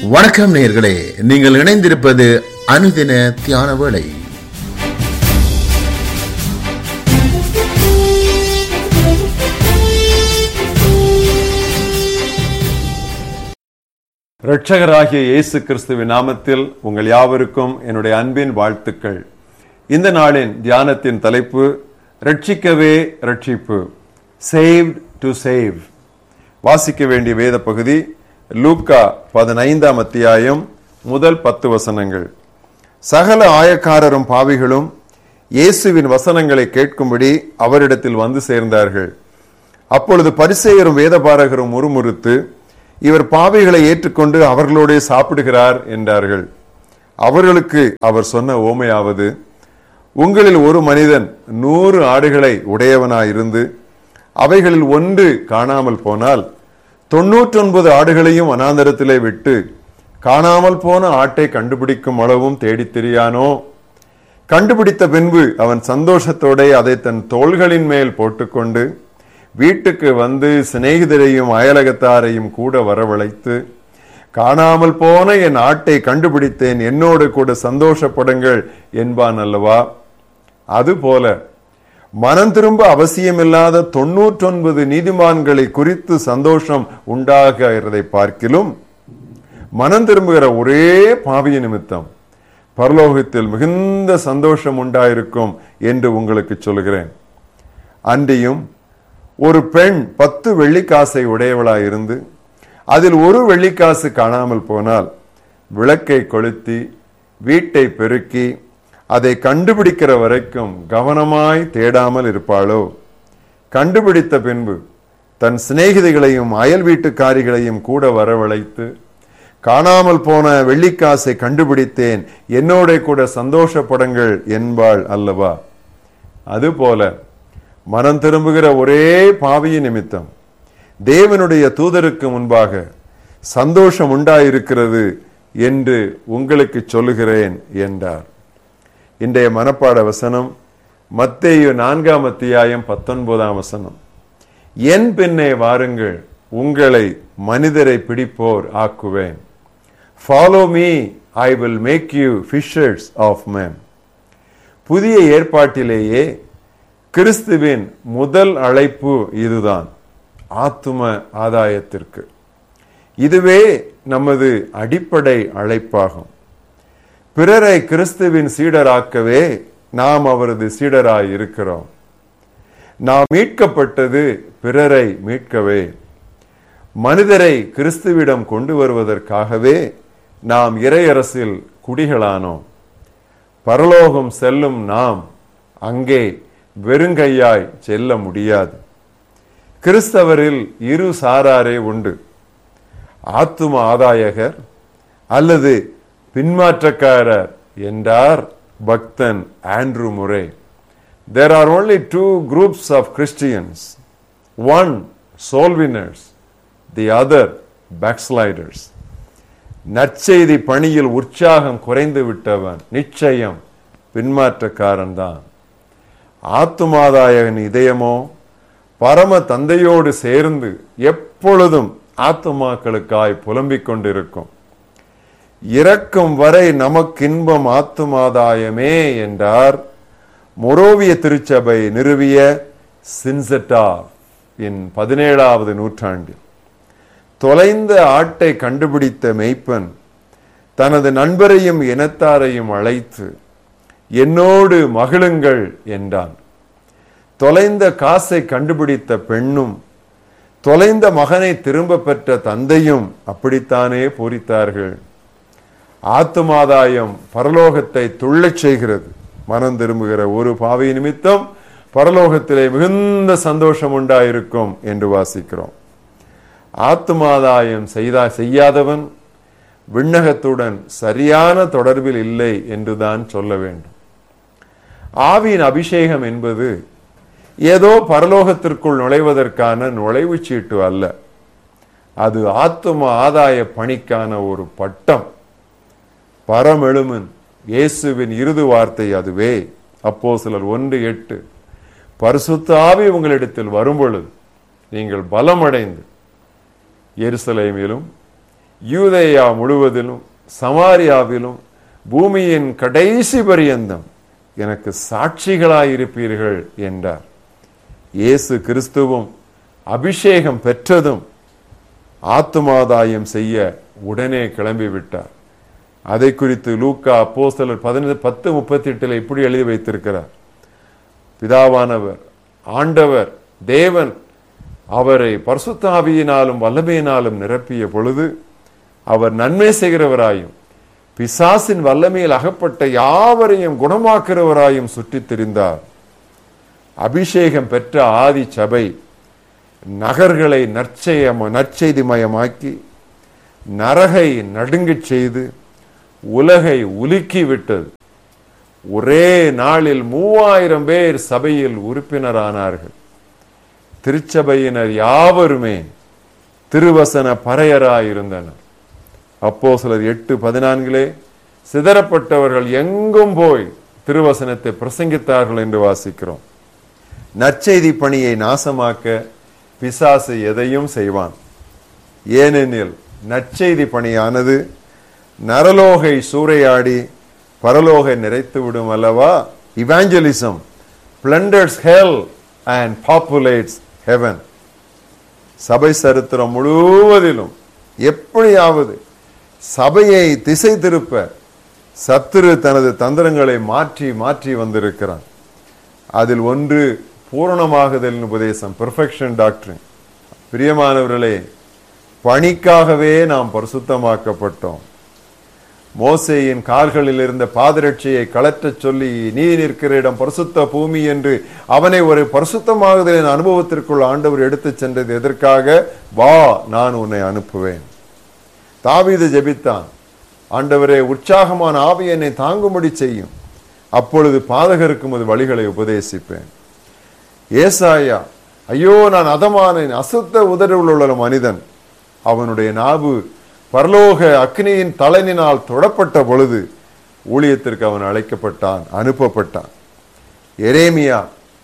வணக்கம் நேயர்களே நீங்கள் இணைந்திருப்பது அனுதின தியான வேளை இரட்சகராகிய இயேசு கிறிஸ்துவின் நாமத்தில் உங்கள் யாவருக்கும் என்னுடைய அன்பின் வாழ்த்துக்கள் இந்த நாளின் தியானத்தின் தலைப்பு ரட்சிக்கவே ரட்சிப்பு சேவ்ட் டு சேவ் வாசிக்க வேண்டிய வேத பகுதி லூக்கா பதினைந்தாம் அத்தியாயம் முதல் பத்து வசனங்கள் சகல ஆயக்காரரும் பாவிகளும் இயேசுவின் வசனங்களை கேட்கும்படி அவரிடத்தில் வந்து சேர்ந்தார்கள் அப்பொழுது பரிசேயரும் வேதபாரகரும் முறுமுறுத்து இவர் பாவிகளை ஏற்றுக்கொண்டு அவர்களோடே சாப்பிடுகிறார் என்றார்கள் அவர்களுக்கு அவர் சொன்ன ஓமையாவது உங்களில் ஒரு மனிதன் நூறு ஆடுகளை உடையவனாயிருந்து அவைகளில் ஒன்று காணாமல் போனால் தொன்னூற்றொன்பது ஆடுகளையும் அனாந்தரத்திலே விட்டு காணாமல் போன ஆட்டை கண்டுபிடிக்கும் அளவும் தேடித் திரியானோ கண்டுபிடித்த பின்பு அவன் சந்தோஷத்தோட அதை தன் தோள்களின் மேல் போட்டுக்கொண்டு வீட்டுக்கு வந்து சிநேகிதரையும் அயலகத்தாரையும் கூட வரவழைத்து காணாமல் போன என் ஆட்டை கண்டுபிடித்தேன் என்னோடு கூட சந்தோஷப்படுங்கள் என்பான் அல்லவா அதுபோல மனம் திரும்ப அவசியமில்லாத தொன்னூற்றொன்பது நீதிமான்களை குறித்து சந்தோஷம் உண்டாகிறதை பார்க்கிலும் மனம் திரும்புகிற ஒரே பாவிய நிமித்தம் பரலோகத்தில் மிகுந்த சந்தோஷம் உண்டாயிருக்கும் என்று உங்களுக்கு சொல்கிறேன் அன்றியும் ஒரு பெண் பத்து வெள்ளிக்காசை உடையவளாயிருந்து அதில் ஒரு வெள்ளிக்காசு காணாமல் போனால் விளக்கை கொளுத்தி வீட்டை பெருக்கி அதை கண்டுபிடிக்கிற வரைக்கும் கவனமாய் தேடாமல் இருப்பாளோ கண்டுபிடித்த பின்பு தன் சிநேகிதிகளையும் அயல் வீட்டுக்காரிகளையும் கூட வரவழைத்து காணாமல் போன வெள்ளிக்காசை கண்டுபிடித்தேன் என்னோட கூட சந்தோஷப்படுங்கள் என்பாள் அல்லவா அதுபோல மனம் திரும்புகிற ஒரே பாவிய நிமித்தம் தேவனுடைய தூதருக்கு முன்பாக சந்தோஷம் உண்டாயிருக்கிறது என்று உங்களுக்கு சொல்லுகிறேன் என்றார் இன்றைய மனப்பாட வசனம் மத்தேயு நான்காம் அத்தியாயம் பத்தொன்பதாம் வசனம் என் பின்னே வாருங்கள் உங்களை மனிதரை பிடிப்போர் ஆக்குவேன் follow me I will make you fishers of man புதிய ஏற்பாட்டிலேயே கிறிஸ்துவின் முதல் அழைப்பு இதுதான் ஆத்தும ஆதாயத்திற்கு இதுவே நமது அடிப்படை அழைப்பாகும் பிறரை கிறிஸ்துவின் சீடராக்கவே நாம் அவரது சீடராய் இருக்கிறோம் நாம் மீட்கப்பட்டது பிறரை மீட்கவே மனிதரை கிறிஸ்துவிடம் கொண்டு வருவதற்காகவே நாம் இறையரசில் குடிகளானோம் பரலோகம் செல்லும் நாம் அங்கே வெறுங்கையாய் செல்ல முடியாது கிறிஸ்தவரில் இரு சாராரே உண்டு ஆத்தும ஆதாயகர் அல்லது பின்மாற்றக்காரர் என்றார் பக்தன் Andrew Murray there are only two groups of Christians one soul winners the other backsliders நற்செய்தி பணியில் உற்சாகம் குறைந்து விட்டவன் நிச்சயம் பின்மாற்றக்காரன் தான் ஆத்துமாதாயகன் இதயமோ பரம தந்தையோடு சேர்ந்து எப்பொழுதும் ஆத்துமாக்களுக்காய் புலம்பிக் கொண்டிருக்கும் இறக்கும் வரை நமக்கின்பம் ஆத்துமாதாயமே என்றார் மொரோவிய திருச்சபை நிறுவிய சின்செட்டா இன் பதினேழாவது நூற்றாண்டில் தொலைந்த ஆட்டை கண்டுபிடித்த மெய்ப்பன் தனது நண்பரையும் இனத்தாரையும் அழைத்து என்னோடு மகிழுங்கள் என்றான் தொலைந்த காசை கண்டுபிடித்த பெண்ணும் தொலைந்த மகனை திரும்ப பெற்ற தந்தையும் அப்படித்தானே பூரித்தார்கள் ஆத்துமாதாயம் பரலோகத்தை துள்ளச் செய்கிறது மனம் திரும்புகிற ஒரு பாவை நிமித்தம் பரலோகத்திலே மிகுந்த சந்தோஷம் உண்டாயிருக்கும் என்று வாசிக்கிறோம் ஆத்துமாதாயம் செய்தா செய்யாதவன் விண்ணகத்துடன் சரியான தொடர்பில் இல்லை என்றுதான் சொல்ல வேண்டும் ஆவியின் அபிஷேகம் என்பது ஏதோ பரலோகத்திற்குள் நுழைவதற்கான நுழைவுச் சீட்டு அல்ல அது ஆத்தும ஆதாய பணிக்கான ஒரு பட்டம் பரமெழுமன் இயேசுவின் இறுதி வார்த்தை அதுவே அப்போ சிலர் ஒன்று எட்டு பரிசுத்த ஆவி உங்களிடத்தில் வரும்பொழுது நீங்கள் பலமடைந்து எருசலேமிலும் யூதேயா முழுவதிலும் சமாரியாவிலும் பூமியின் கடைசி பரியந்தம் எனக்கு சாட்சிகளாயிருப்பீர்கள் என்றார் இயேசு கிறிஸ்துவும் அபிஷேகம் பெற்றதும் ஆத்துமாதாயம் செய்ய உடனே கிளம்பி விட்டார் அதை குறித்து லூக்கா அப்போஸ்தலர் பதினெட்டு பத்து முப்பத்தி எட்டுல இப்படி எழுதி வைத்திருக்கிறார் பிதாவானவர் ஆண்டவர் தேவன் அவரை பரிசுத்தாவியினாலும் வல்லமையினாலும் நிரப்பிய பொழுது அவர் நன்மை செய்கிறவராயும் பிசாசின் வல்லமையில் அகப்பட்ட யாவரையும் குணமாக்குறவராயும் சுற்றித் திரிந்தார் அபிஷேகம் பெற்ற ஆதி சபை நகர்களை நற்செயம நற்செய்திமயமாக்கி நரகை நடுங்கச் செய்து உலகை உலுக்கி விட்டது ஒரே நாளில் மூவாயிரம் பேர் சபையில் உறுப்பினரானார்கள் திருச்சபையினர் யாவருமே திருவசன பறையராயிருந்தனர் அப்போ சிலர் எட்டு பதினான்கிலே சிதறப்பட்டவர்கள் எங்கும் போய் திருவசனத்தை பிரசங்கித்தார்கள் என்று வாசிக்கிறோம் நற்செய்தி பணியை நாசமாக்க பிசாசு எதையும் செய்வான் ஏனெனில் நற்செய்தி பணியானது நரலோகை சூறையாடி பரலோகை நிறைத்து விடும் அல்லவா evangelism plunders hell and populates heaven சபை சரித்திரம் முழுவதிலும் எப்படியாவது சபையை திசை திருப்ப சத்துரு தனது தந்திரங்களை மாற்றி மாற்றி வந்திருக்கிறான் அதில் ஒன்று பூரணமாகுதல் உபதேசம் பெர்ஃபெக்ஷன் டாக்டரின் பிரியமானவர்களே பணிக்காகவே நாம் பரிசுத்தமாக்கப்பட்டோம் மோசேயின் கால்களில் இருந்த பாதரட்சியை கலற்றச் சொல்லி நீ நிற்கிற இடம் பரிசுத்த பூமி என்று அவனை ஒரு பரிசுத்தமாகுதலின் அனுபவத்திற்குள் ஆண்டவர் எடுத்துச் சென்றது எதற்காக வா நான் உன்னை அனுப்புவேன் தாவீது ஜெபித்தான் ஆண்டவரே உற்சாகமான ஆவி என்னை தாங்கும்படி செய்யும் அப்பொழுது பாதகருக்கும் அது வழிகளை உபதேசிப்பேன் ஏசாயா ஐயோ நான் அதமானேன் அசுத்த உதடுகள் உள்ள மனிதன் அவனுடைய நாவு பரலோக அக்னியின் தலைனினால் தொடப்பட்ட பொழுது ஊழியத்திற்கு அவன் அழைக்கப்பட்டான் அனுப்பப்பட்டான் எரேமியா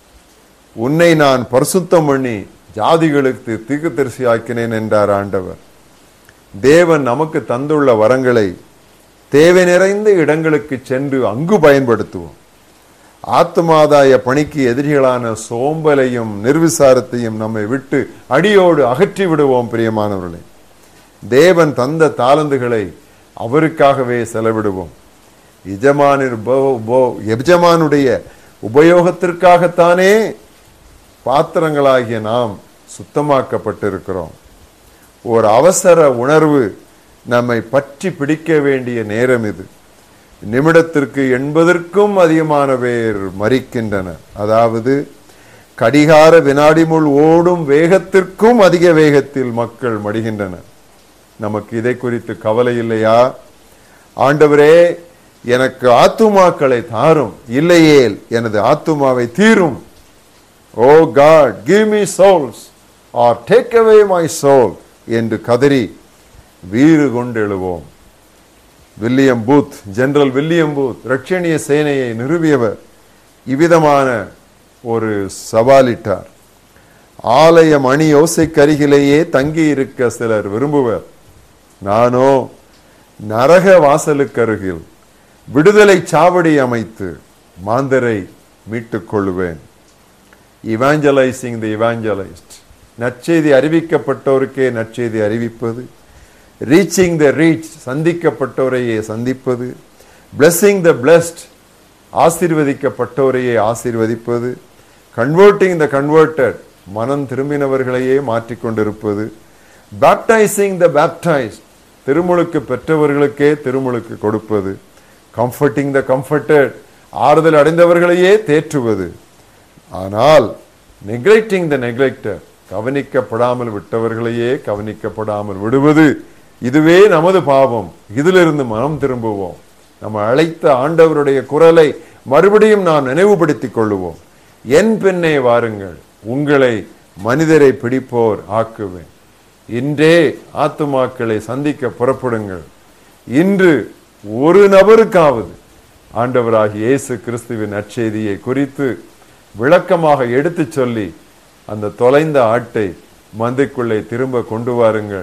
உன்னை நான் பரிசுத்தம் பண்ணி ஜாதிகளுக்கு தீர்க்கதரிசி ஆக்கினேன் என்றார் ஆண்டவர் தேவன் நமக்கு தந்துள்ள வரங்களை தேவை நிறைந்த இடங்களுக்கு சென்று அங்கு பயன்படுத்துவோம் ஆத்மாதாய பணிக்கு எதிரிகளான சோம்பலையும் நிர்விசாரத்தையும் நம்மை விட்டு அடியோடு அகற்றி விடுவோம் பிரியமானவர்களே தேவன் தந்த தாளந்துகளை அவருக்காகவே செலவிடுவோம் எஜமானின் உப- உப- எஜமானுடைய உபயோகத்திற்காகத்தானே பாத்திரங்களாகிய நாம் சுத்தமாக்கப்பட்டிருக்கிறோம் ஒரு அவசர உணர்வு நம்மை பற்றி பிடிக்க வேண்டிய நேரம் இது நிமிடத்திற்கு எண்பதற்கும் அதிகமான பேர் மறிக்கின்றனர் அதாவது கடிகார வினாடி முள் ஓடும் வேகத்திற்கும் அதிக வேகத்தில் மக்கள் மடிகின்றனர் நமக்கு இதை குறித்து கவலை இல்லையா ஆண்டவரே எனக்கு ஆத்துமாக்களை தாரும் இல்லையேல் எனது ஆத்துமாவை தீரும் oh God give me souls or take away my soul என்று கதறி வீறு கொண்டு எழுவோம் William Booth General William Booth ரட்சணிய சேனையை நிறுவியவர் இவ்விதமான ஒரு சவாலிட்டார் ஆலய மணி யோசைக்கருகிலேயே தங்கி இருக்க சிலர் விரும்புவர் நானோ நரக வாசலுக்கருகில் விடுதலை சாவடி அமைத்து மாந்தரை மீட்டுக் கொள்ளுவேன் இவாஞ்சலைசிங் தி இவாஞ்சலைஸ்ட் நற்செய்தி அறிவிக்கப்பட்டோருக்கே நற்செய்தி அறிவிப்பது ரீச்சிங் த ரீச் சந்திக்கப்பட்டோரையே சந்திப்பது blessing த blessed ஆசீர்வதிக்கப்பட்டோரையே ஆசீர்வதிப்பது கன்வெர்ட்டிங் த கன்வெர்டட் மனம் திரும்பினவர்களையே மாற்றிக்கொண்டிருப்பது பேப்டைசிங் த பேப்டைஸ்ட் திருமுழுக்கு பெற்றவர்களுக்கே திருமுழுக்கு கொடுப்பது கம்ஃபர்ட்டிங் த கம்ஃபர்டட் ஆறுதல் அடைந்தவர்களையே தேற்றுவது ஆனால் நெக்லெக்டிங் த நெக்லெக்டர் கவனிக்கப்படாமல் விட்டவர்களையே கவனிக்கப்படாமல் விடுவது இதுவே நமது பாவம் இதிலிருந்து மனம் திரும்புவோம் நம்ம அழைத்த ஆண்டவருடைய குரலை மறுபடியும் நாம் நினைவுபடுத்திக் கொள்ளுவோம் என் பின்னே வாருங்கள் உங்களை மனிதரை பிடிப்போர் ஆக்குவேன் இன்றே ஆத்துமாக்களை சந்திக்க புறப்படுங்கள் இன்று ஒரு நபருக்காவது ஆண்டவராகிய இயேசு கிறிஸ்துவின் நற்செய்தியை குறித்து விளக்கமாக எடுத்துச் சொல்லி அந்த தொலைந்த ஆட்டை மந்தைக்குள்ளே திரும்ப கொண்டு வாருங்கள்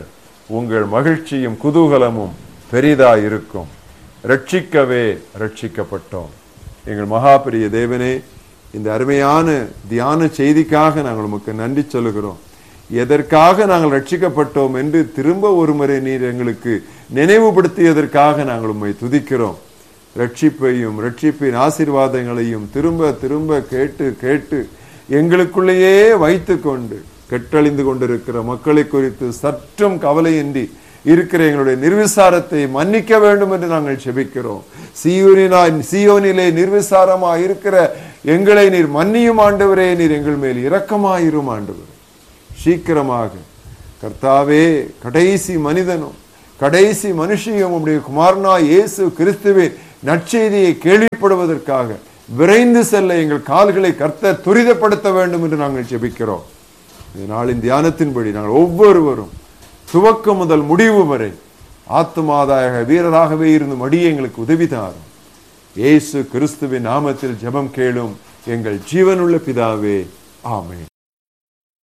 உங்கள் மகிழ்ச்சியும் குதூகலமும் பெரிதாய் இருக்கும் ரட்சிக்கவே ரட்சிக்கப்பட்டோம் எங்கள் மகாபிரிய தேவனே இந்த அருமையான தியான செய்திக்காக நாங்கள் உமக்கு நன்றி சொல்லுகிறோம் எதற்காக நாங்கள் ரட்சிக்கப்பட்டோம் என்று திரும்ப ஒரு முறை நீர் எங்களுக்கு நினைவுபடுத்தியதற்காக நாங்கள் உம்மை துதிக்கிறோம் ரட்சிப்பையும் ரட்சிப்பின் ஆசீர்வாதங்களையும் திரும்ப திரும்ப கேட்டு கேட்டு எங்களுக்குள்ளேயே வைத்துக்கொண்டு கெட்டழிந்து கொண்டிருக்கிற மக்களை குறித்து சற்றும் கவலையின்றி இருக்கிற எங்களுடைய நிர்விசாரத்தை மன்னிக்க வேண்டும் என்று நாங்கள் செபிக்கிறோம் சீயோனினாய் சீயோனிலே நிர்விசாரமாய் இருக்கிற எங்களை நீர் மன்னியும் ஆண்டவரே நீர் எங்கள் மேல் இரக்கமாயிரும் ஆண்டவர் சீக்கிரமாக கர்த்தாவே கடைசி மனிதனும் கடைசி மனுஷியும் உம்முடைய குமாரனா இயேசு கிறிஸ்துவின் நற்செய்தியை கேள்விப்படுவதற்காக விரைந்து செல்ல எங்கள் கால்களை கர்த்தர் துரிதப்படுத்த வேண்டும் என்று நாங்கள் ஜெபிக்கிறோம் இந்த நாளின் தியானத்தின்படி நாங்கள் ஒவ்வொருவரும் துவக்கம் முதல் முடிவு வரை ஆத்துமாதாய வீரராகவே இருந்து மடிய எங்களுக்கு உதவி தாரும் இயேசு கிறிஸ்துவின் நாமத்தில் ஜெபம் கேளும் எங்கள் ஜீவனுள்ள பிதாவே ஆமென்